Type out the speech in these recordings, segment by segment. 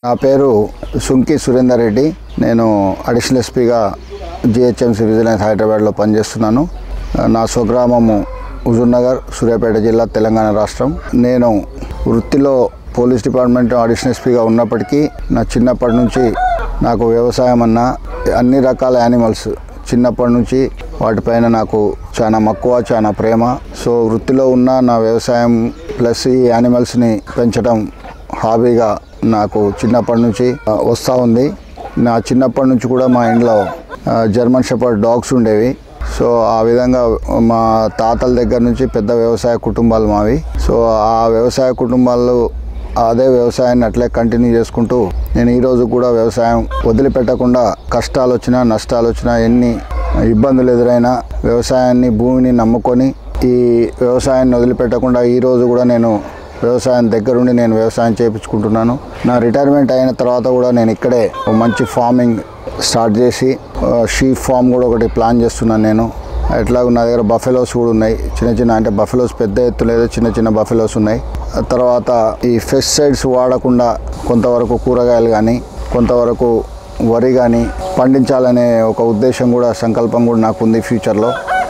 నా పేరు సుంకి సురేందర్ రెడ్డి నేను అడిషనల్ ఎస్పీగా జిహెచ్ఎంసీ విజిలెన్స్ హైదరాబాద్లో పనిచేస్తున్నాను నా స్వగ్రామము హుజూర్నగర్ సూర్యాపేట జిల్లా తెలంగాణ రాష్ట్రం నేను వృత్తిలో పోలీస్ డిపార్ట్మెంట్ అడిషనల్ ఎస్పీగా ఉన్నప్పటికీ నా చిన్నప్పటి నుంచి నాకు వ్యవసాయం అన్న అన్ని రకాల యానిమల్స్ చిన్నప్పటి నుంచి వాటిపైన నాకు చాలా మక్కువ చాలా ప్రేమ సో వృత్తిలో ఉన్న నా వ్యవసాయం ప్లస్ ఈ యానిమల్స్ని పెంచడం హాబీగా నాకు చిన్నప్పటి నుంచి ఆ, వస్తూ ఉంది నా చిన్నప్పటి నుంచి కూడా మా ఇంట్లో ఆ, జర్మన్ షెపర్డ్ డాగ్స్ ఉండేవి సో ఆ విధంగా మా తాతల దగ్గర నుంచి పెద్ద వ్యవసాయ కుటుంబాలు మావి సో ఆ వ్యవసాయ కుటుంబాలు అదే వ్యవసాయాన్ని అట్లే కంటిన్యూ చేసుకుంటూ నేను ఈరోజు కూడా వ్యవసాయం వదిలిపెట్టకుండా కష్టాలు వచ్చినా నష్టాలు వచ్చినా ఎన్ని ఇబ్బందులు ఎదురైనా వ్యవసాయాన్ని భూమిని నమ్ముకొని ఈ వ్యవసాయాన్ని వదిలిపెట్టకుండా ఈరోజు కూడా నేను వ్యవసాయం దగ్గరుండి నేను వ్యవసాయం చేయించుకుంటున్నాను నా రిటైర్మెంట్ అయిన తర్వాత కూడా నేను ఇక్కడే ఒక మంచి ఫార్మింగ్ స్టార్ట్ చేసి షీప్ ఫామ్ కూడా ఒకటి ప్లాన్ చేస్తున్నాను నేను ఎట్లాగో నా దగ్గర బఫెలోస్ కూడా ఉన్నాయి చిన్న చిన్న అంటే బఫెలోస్ పెద్ద ఎత్తు లేదు చిన్న చిన్న బఫెలోస్ ఉన్నాయి ఆ తర్వాత ఈ పెస్టిసైడ్స్ వాడకుండా కొంతవరకు కూరగాయలు కానీ కొంతవరకు వరి కానీ పండించాలనే ఒక ఉద్దేశం కూడా సంకల్పం కూడా నాకు ఉంది ఫ్యూచర్లో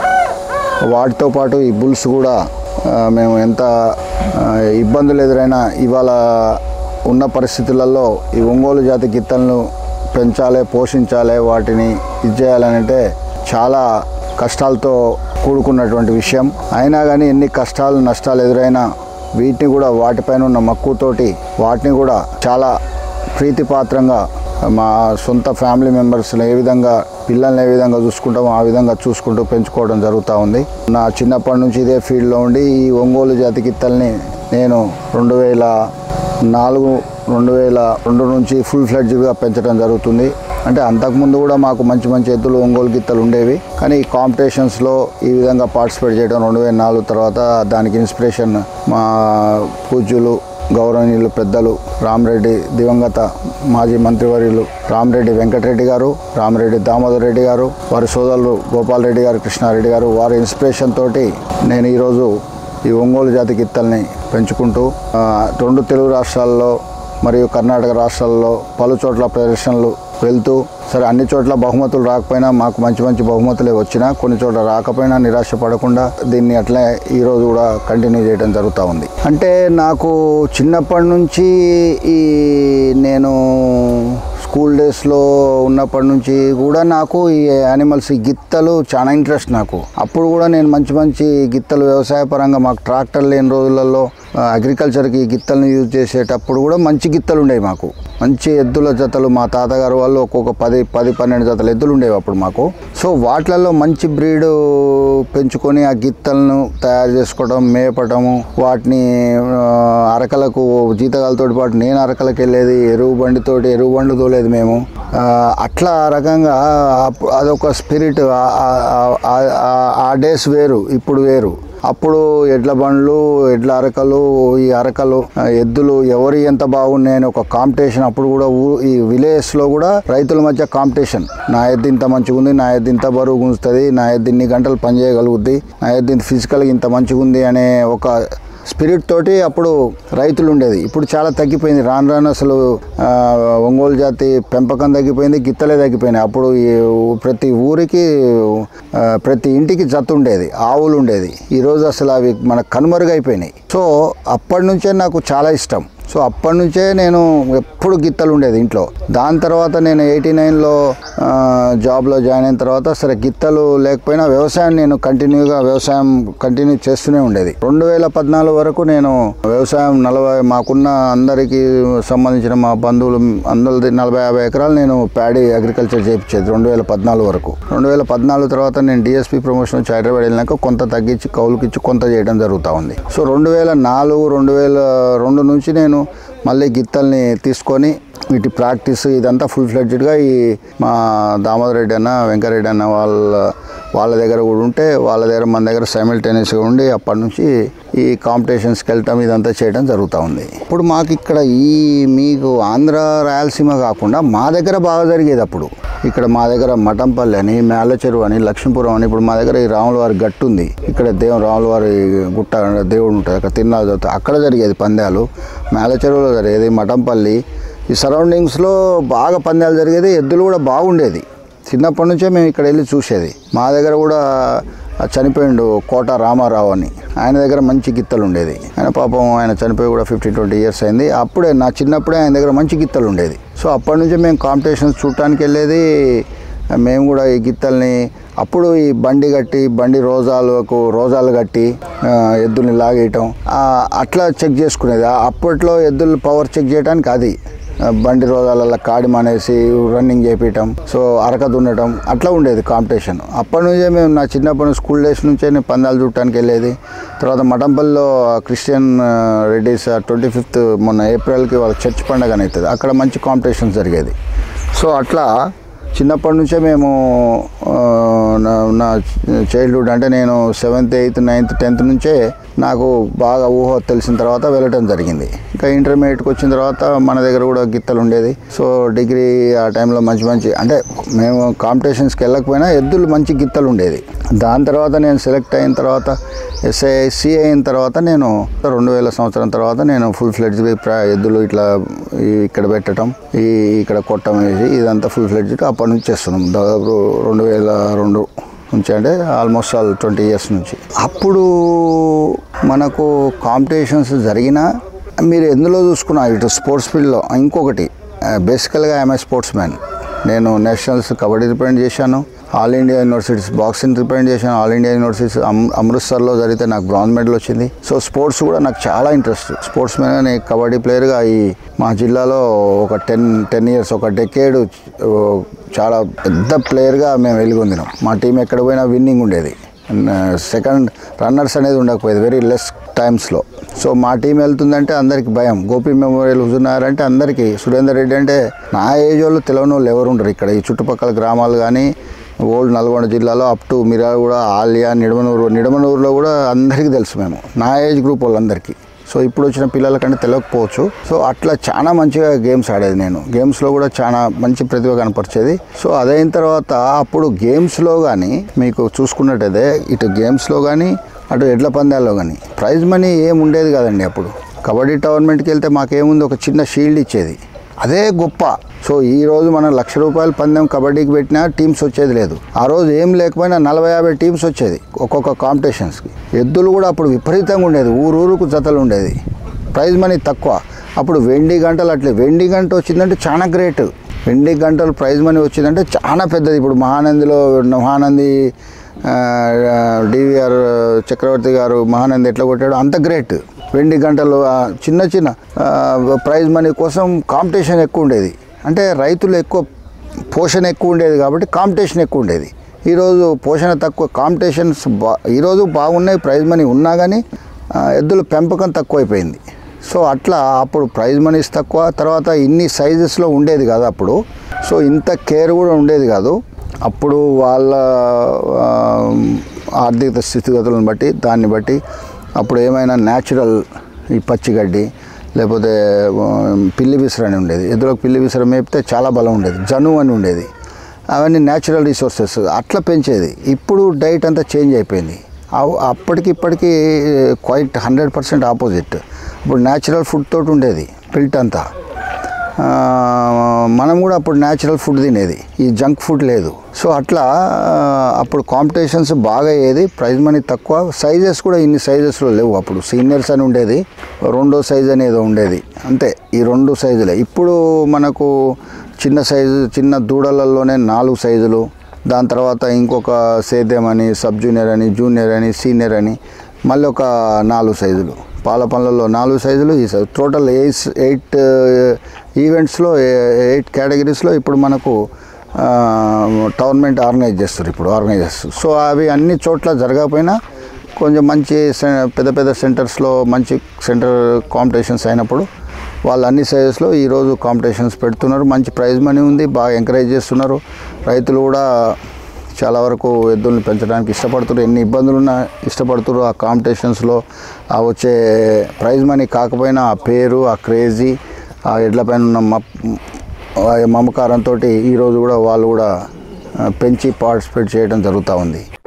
వాటితో పాటు ఈ బుల్స్ కూడా ఆ, మేము ఎంత ఆ, ఇబ్బందులు ఎదురైనా ఇవాళ ఉన్న పరిస్థితులలో ఈ ఒంగోలు జాతి గిత్తలను పెంచాలి పోషించాలి వాటిని ఇది చేయాలని అంటే చాలా కష్టాలతో కూడుకున్నటువంటి విషయం అయినా కానీ ఎన్ని కష్టాలు నష్టాలు ఎదురైనా వీటిని కూడా వాటిపైన ఉన్న మక్కువతోటి వాటిని కూడా చాలా ప్రీతిపాత్రంగా మా సొంత ఫ్యామిలీ మెంబర్స్ని ఏ విధంగా పిల్లల్ని ఏ విధంగా చూసుకుంటామో ఆ విధంగా చూసుకుంటూ పెంచుకోవడం జరుగుతూ ఉంది నా చిన్నప్పటి నుంచి ఇదే ఫీల్డ్లో ఉండి ఈ ఒంగోలు జాతి గిత్తల్ని నేను రెండు వేల నాలుగు రెండు వేల రెండు నుంచి ఫుల్ ఫ్లెడ్జ్గా పెంచడం జరుగుతుంది అంటే అంతకుముందు కూడా మాకు మంచి మంచి ఎద్దులు ఒంగోలు గిత్తలు ఉండేవి కానీ ఈ కాంపిటీషన్స్లో ఈ విధంగా పార్టిసిపేట్ చేయడం రెండు వేల నాలుగు తర్వాత దానికి ఇన్స్పిరేషన్ మా పూజ్యులు గౌరవనీయులు పెద్దలు రామరెడ్డి దివంగత మాజీ మంత్రివర్యులు రామరెడ్డి వెంకటరెడ్డి గారు రామరెడ్డి దామోదర్ రెడ్డి గారు వారి సోదరులు గోపాల్ రెడ్డి గారు కృష్ణారెడ్డి గారు వారి ఇన్స్పిరేషన్ తోటి నేను ఈరోజు ఈ ఒంగోలు జాతి గిత్తల్ని పెంచుకుంటూ ఆ, రెండు తెలుగు రాష్ట్రాల్లో మరియు కర్ణాటక రాష్ట్రాల్లో పలు చోట్ల ప్రదర్శనలు వెళ్తూ సరే అన్ని చోట్ల బహుమతులు రాకపోయినా మాకు మంచి మంచి బహుమతులే వచ్చినా కొన్ని చోట్ల రాకపోయినా నిరాశ పడకుండా దీన్ని అట్లే ఈరోజు కూడా కంటిన్యూ చేయడం జరుగుతూ ఉంది అంటే నాకు చిన్నప్పటి నుంచి ఈ నేను స్కూల్ డేస్లో ఉన్నప్పటి నుంచి కూడా నాకు ఈ యానిమల్స్ ఈ గిత్తలు చాలా ఇంట్రెస్ట్ నాకు అప్పుడు కూడా నేను మంచి మంచి గిత్తలు వ్యవసాయ పరంగా మాకు ట్రాక్టర్ లేని రోజులలో అగ్రికల్చర్కి గిత్తలను యూజ్ చేసేటప్పుడు కూడా మంచి గిత్తలు ఉండేవి మాకు మంచి ఎద్దుల జతలు మా తాతగారు వాళ్ళు ఒక్కొక్క పది పది పన్నెండు జతలు ఎద్దులు ఉండేవి అప్పుడు మాకు సో వాటిలలో మంచి బ్రీడ్ పెంచుకొని ఆ గిత్తలను తయారు చేసుకోవడం మేపటము వాటిని ఆ, అరకలకు జీతగాలతో పాటు నేను అరకలకు వెళ్ళేది ఎరువు బండితోటి ఎరువు బండి తోలేదు మేము ఆ, అట్లా ఆ రకంగా అప్పు- అదొక స్పిరిట్ ఆ డేస్ వేరు ఇప్పుడు వేరు అప్పుడు ఎడ్ల బండ్లు ఎడ్ల అరకలు ఈ అరకలు ఆ, ఎద్దులు ఎవరి ఎంత బాగున్నాయని ఒక కాంపిటీషన్ అప్పుడు కూడా ఊ ఈ విలేజ్లో కూడా రైతుల మధ్య కాంపిటీషన్ నా ఎద్దు ఇంత మంచిగా ఉంది నా ఎద్దు ఇంత బరువు గుంజుతుంది నా ఎద్దు ఇన్ని గంటలు పని చేయగలుగుద్ది నా ఎద్దు ఇంత ఫిజికల్గా ఇంత మంచిగా ఉంది అనే ఒక స్పిరిట్ తోటి అప్పుడు రైతులు ఉండేది ఇప్పుడు చాలా తగ్గిపోయింది రాను రాను అసలు ఆ, ఒంగోలు జాతి పెంపకం తగ్గిపోయింది గిత్తలే తగ్గిపోయినాయి అప్పుడు ఈ ఊ- ప్రతి ఊరికి ఆ, ప్రతి ఇంటికి జత ఉండేది ఆవులు ఉండేది ఈరోజు అసలు అవి మన కనుమరుగైపోయినాయి సో అప్పటి నుంచే నాకు చాలా ఇష్టం సో అప్పటి నుంచే నేను ఎప్పుడు గిత్తలు ఉండేది ఇంట్లో దాని తర్వాత నేను ఎయిటీ నైన్లో జాబ్లో జాయిన్ అయిన తర్వాత సరే గిత్తలు లేకపోయినా వ్యవసాయం నేను కంటిన్యూగా వ్యవసాయం కంటిన్యూ చేస్తూనే ఉండేది రెండు వేల పద్నాలుగు వరకు నేను వ్యవసాయం నలభై మాకున్న అందరికీ సంబంధించిన మా బంధువులు అందరిది నలభై యాభై ఎకరాలు నేను ప్యాడీ అగ్రికల్చర్ చేయించేది రెండు వేల పద్నాలుగు వరకు రెండు వేల పద్నాలుగు తర్వాత నేను డిఎస్పీ ప్రమోషన్ వచ్చి హైదరాబాద్ వెళ్ళినాక కొంత తగ్గించి కౌలుకి ఇచ్చి కొంత చేయడం జరుగుతూ ఉంది సో రెండు వేల నాలుగు రెండు వేల రెండు నుంచి నేను మళ్ళీ గిత్తల్ని తీసుకొని వీటి ప్రాక్టీస్ ఇదంతా ఫుల్ ఫ్లెడ్జ్డ్గా ఈ మా దామోదర్ రెడ్డి అన్న వెంకరెడ్డి అన్న వాళ్ళ వాళ్ళ దగ్గర కూడా ఉంటే వాళ్ళ దగ్గర మన దగ్గర సైమిల్టేనియస్గా ఉండి అప్పటి నుంచి ఈ కాంపిటీషన్స్కి వెళ్ళటం ఇదంతా చేయడం జరుగుతూ ఉంది ఇప్పుడు మాకు ఇక్కడ ఈ మీకు ఆంధ్ర రాయలసీమ కాకుండా మా దగ్గర బాగా జరిగేది అప్పుడు ఇక్కడ మా దగ్గర మఠంపల్లి అని మేళ్ళ చెరువు అని లక్ష్మీపురం అని ఇప్పుడు మా దగ్గర ఈ రాములవారి గట్టు ఉంది ఇక్కడ దేవు రాములవారి గుట్ట దేవుడు ఉంటుంది అక్కడ తిరునాళ్ళు జరుగుతుంది అక్కడ జరిగేది పందాలు మేళ్ళ చెరువులో జరిగేది మఠంపల్లి ఈ సరౌండింగ్స్లో బాగా పందాలు జరిగేది ఎద్దులు కూడా బాగుండేది చిన్నప్పటి నుంచే మేము ఇక్కడ వెళ్ళి చూసేది మా దగ్గర కూడా చనిపోయిండు కోట రామారావు అని ఆయన దగ్గర మంచి గిత్తలు ఉండేది ఆయన పాపం ఆయన చనిపోయి కూడా ఫిఫ్టీన్ ట్వంటీ ఇయర్స్ అయింది అప్పుడే నా చిన్నప్పుడే ఆయన దగ్గర మంచి గిత్తలు ఉండేది సో అప్పటి నుంచే మేము కాంపిటీషన్స్ చూడటానికి వెళ్ళేది మేము కూడా ఈ గిత్తల్ని అప్పుడు ఈ బండి కట్టి బండి రోజాలకు రోజాలు కట్టి ఆ, ఎద్దుల్ని లాగేయటం ఆ, అట్లా చెక్ చేసుకునేది ఆ అప్పట్లో ఎద్దులు పవర్ చెక్ చేయడానికి అది ఆ, బండి రోజాలలో కాడి మానేసి రన్నింగ్ చేపించటం సో అరక దున్నటం అట్లా ఉండేది కాంపిటీషన్ అప్పటి నుంచే మేము నా చిన్నప్పటి నుంచి స్కూల్ డేస్ నుంచే నేను పందాలు చూడటానికి వెళ్ళేది తర్వాత మఠంపల్లిలో క్రిస్టియన్ ఆ, రెడ్డిస్ ట్వంటీ ఫిఫ్త్ మొన్న ఏప్రిల్కి వాళ్ళ చర్చ్ పండగ అని అవుతుంది అక్కడ మంచి కాంపిటీషన్ జరిగేది సో అట్లా చిన్నప్పటి నుంచే మేము ఆ, నా- నా చైల్డ్హుడ్ అంటే నేను సెవెంత్ ఎయిత్ నైన్త్ టెన్త్ నుంచే నాకు బాగా ఊహ తెలిసిన తర్వాత వెళ్ళటం జరిగింది ఇంకా ఇంటర్మీడియట్కి వచ్చిన తర్వాత మన దగ్గర కూడా గిత్తలు ఉండేది సో డిగ్రీ ఆ టైంలో మంచి మంచి అంటే మేము కాంపిటీషన్స్కి వెళ్ళకపోయినా ఎద్దులు మంచి గిత్తలు ఉండేది దాని తర్వాత నేను సెలెక్ట్ అయిన తర్వాత ఎస్ఐ సిఐ అయిన తర్వాత నేను రెండు వేల సంవత్సరం తర్వాత నేను ఫుల్ ఫ్లెడ్జ్ ఎద్దులు ఇట్లా ఈ ఇక్కడ పెట్టడం ఈ ఇక్కడ కొట్టం వేసి ఇదంతా ఫుల్ ఫ్లెడ్జ్ అప్పటి నుంచి చేస్తున్నాం దాదాపు రెండు వేల రెండు నుంచి అంటే ఆల్మోస్ట్ ఆల్ ట్వంటీ ఇయర్స్ నుంచి అప్పుడు మనకు కాంపిటీషన్స్ జరిగినా మీరు ఎందులో చూసుకున్నా ఇటు స్పోర్ట్స్ ఫీల్డ్లో ఇంకొకటి బేసికల్గా ఐఎమ్ స్పోర్ట్స్ మ్యాన్ నేను నేషనల్స్ కబడ్డీ రిప్రజెంట్ చేశాను all India universities boxing represent చేశాను ఆల్ ఇండియా యూనివర్సిటీస్ అమ్- అమృత్సర్లో జరిగితే నాకు బ్రాంజ్ మెడల్ వచ్చింది సో స్పోర్ట్స్ కూడా నాకు చాలా ఇంట్రెస్ట్ స్పోర్ట్స్ మీద నేను కబడ్డీ ప్లేయర్గా ఈ మా జిల్లాలో ఒక టెన్ టెన్ ఇయర్స్ ఒక డెకేడ్ చాలా పెద్ద ప్లేయర్గా మేము వెలుగొందినాం మా టీం ఎక్కడ పోయినా విన్నింగ్ ఉండేది సెకండ్ రన్నర్స్ అనేది ఉండకపోయేది వెరీ లెస్ టైమ్స్లో సో మా టీం వెళ్తుందంటే అందరికి భయం గోపి మెమోరియల్ హుజుర్నగర్ అంటే అందరికీ సురేందర్ రెడ్డి అంటే నా ఏజ్ వాళ్ళు తెలియని వాళ్ళు ఎవరు ఉండరు ఇక్కడ ఈ చుట్టుపక్కల గ్రామాలు కానీ ఓల్డ్ నల్గొండ జిల్లాలో అప్ టు మిరాగూడ ఆలియా నిడమనూరు నిడమనూరులో కూడా అందరికీ తెలుసు మేము నా ఏజ్ గ్రూప్ వాళ్ళందరికీ సో ఇప్పుడు వచ్చిన పిల్లలకంటే తెలియకపోవచ్చు సో అట్లా చాలా మంచిగా గేమ్స్ ఆడేది నేను గేమ్స్లో కూడా చాలా మంచి ప్రతిభ కనపరిచేది సో అదైన తర్వాత అప్పుడు గేమ్స్లో కానీ మీకు చూసుకున్నట్టయితే ఇటు గేమ్స్లో కానీ అటు ఎడ్ల పందాల్లో కానీ ప్రైజ్ మనీ ఏం ఉండేది కాదండి అప్పుడు కబడ్డీ టోర్నమెంట్కి వెళ్తే మాకేముంది ఒక చిన్న షీల్డ్ ఇచ్చేది అదే గొప్ప సో ఈ రోజు మనం లక్ష రూపాయల పందెం కబడ్డీకి పెట్టినా టీమ్స్ వచ్చేది లేదు ఆ రోజు ఏం లేకపోయినా నలభై యాభై టీమ్స్ వచ్చేది ఒక్కొక్క కాంపిటీషన్స్కి ఎద్దులు కూడా అప్పుడు విపరీతంగా ఉండేది ఊరూరుకు జతలు ఉండేది ప్రైజ్ మనీ తక్కువ అప్పుడు వెండి గంటలు అట్లే వెండి గంట వచ్చిందంటే చాలా గ్రేట్ వెండి గంటలు ప్రైజ్ మనీ వచ్చిందంటే చాలా పెద్దది ఇప్పుడు మహానందిలో మహానంది డివిఆర్ చక్రవర్తి గారు మహానంది ఎట్లా కొట్టాడు అంత గ్రేట్ వెండి గంటలు ఆ, చిన్న చిన్న ఆ, ప్రైజ్ మనీ కోసం కాంపిటీషన్ ఎక్కువ ఉండేది అంటే రైతులు ఎక్కువ పోషణ ఎక్కువ ఉండేది కాబట్టి కాంపిటీషన్ ఎక్కువ ఉండేది ఈరోజు పోషణ తక్కువ కాంపిటీషన్స్ బా ఈరోజు బాగున్నాయి ప్రైజ్ మనీ ఉన్నా కానీ ఆ, ఎద్దుల పెంపకం తక్కువైపోయింది సో అట్లా అప్పుడు ప్రైజ్ మనీస్ తక్కువ తర్వాత ఇన్ని సైజెస్లో ఉండేది కాదు అప్పుడు సో ఇంత కేర్ కూడా ఉండేది కాదు అప్పుడు వాళ్ళ ఆ, ఆర్థిక స్థితిగతులను బట్టి దాన్ని బట్టి అప్పుడు ఏమైనా న్యాచురల్ ఈ పచ్చిగడ్డి లేకపోతే ఆ, పిల్లి విసర అని ఉండేది ఎదురుకు పిల్లి విసర మేపితే చాలా బలం ఉండేది జను అని ఉండేది అవన్నీ న్యాచురల్ రిసోర్సెస్ అట్లా పెంచేది ఇప్పుడు డైట్ అంతా చేంజ్ అయిపోయింది అవ్- అప్పటికి ఇప్పటికి క్వైట్ హండ్రెడ్ పర్సెంట్ ఆపోజిట్ ఇప్పుడు న్యాచురల్ ఫుడ్ తోటి ఉండేది పిల్ట్ అంతా ఆ, మనం కూడా అప్పుడు న్యాచురల్ ఫుడ్ తినేది ఈ జంక్ ఫుడ్ లేదు సో అట్లా ఆ, అప్పుడు కాంపిటీషన్స్ బాగా అయ్యేది ప్రైజ్ మనీ తక్కువ సైజెస్ కూడా ఇన్ని సైజెస్లో లేవు అప్పుడు సీనియర్స్ అని ఉండేది రెండో సైజ్ అనేది ఉండేది అంతే ఈ రెండు సైజులే ఇప్పుడు మనకు చిన్న సైజు చిన్న దూడలలోనే నాలుగు సైజులు దాని తర్వాత ఇంకొక సేద్యం అని సబ్ జూనియర్ అని జూనియర్ అని సీనియర్ అని మళ్ళీ ఒక నాలుగు సైజులు పాల పనులలో నాలుగు సైజులు ఈ సైజు టోటల్ ఎయిట్ ఎయిట్ ఈవెంట్స్లో ఎయిట్ కేటగిరీస్లో ఇప్పుడు మనకు టోర్నమెంట్ ఆర్గనైజ్ చేస్తారు ఇప్పుడు ఆర్గనైజ్ చేస్తారు సో అవి అన్ని చోట్ల జరగకపోయినా కొంచెం మంచి సె- పెద్ద పెద్ద సెంటర్స్లో మంచి సెంటర్ కాంపిటీషన్స్ అయినప్పుడు వాళ్ళు అన్ని సైజెస్లో ఈరోజు కాంపిటీషన్స్ పెడుతున్నారు మంచి ప్రైజ్ మనీ ఉంది బాగా ఎంకరేజ్ చేస్తున్నారు రైతులు కూడా చాలా వరకు ఎద్దుల్ని పెంచడానికి ఇష్టపడుతున్నారు ఎన్ని ఇబ్బందులున్నా ఇష్టపడుతున్నారు ఆ కాంపిటీషన్స్లో ఆ వచ్చే ప్రైజ్ మనీ కాకపోయినా ఆ పేరు ఆ క్రేజీ ఆ ఎడ్ల పైన ఉన్న మప్ ఆ మమకారంతో ఈరోజు కూడా వాళ్ళు కూడా ఆ, పెంచి పార్టిసిపేట్ చేయడం జరుగుతూ ఉంది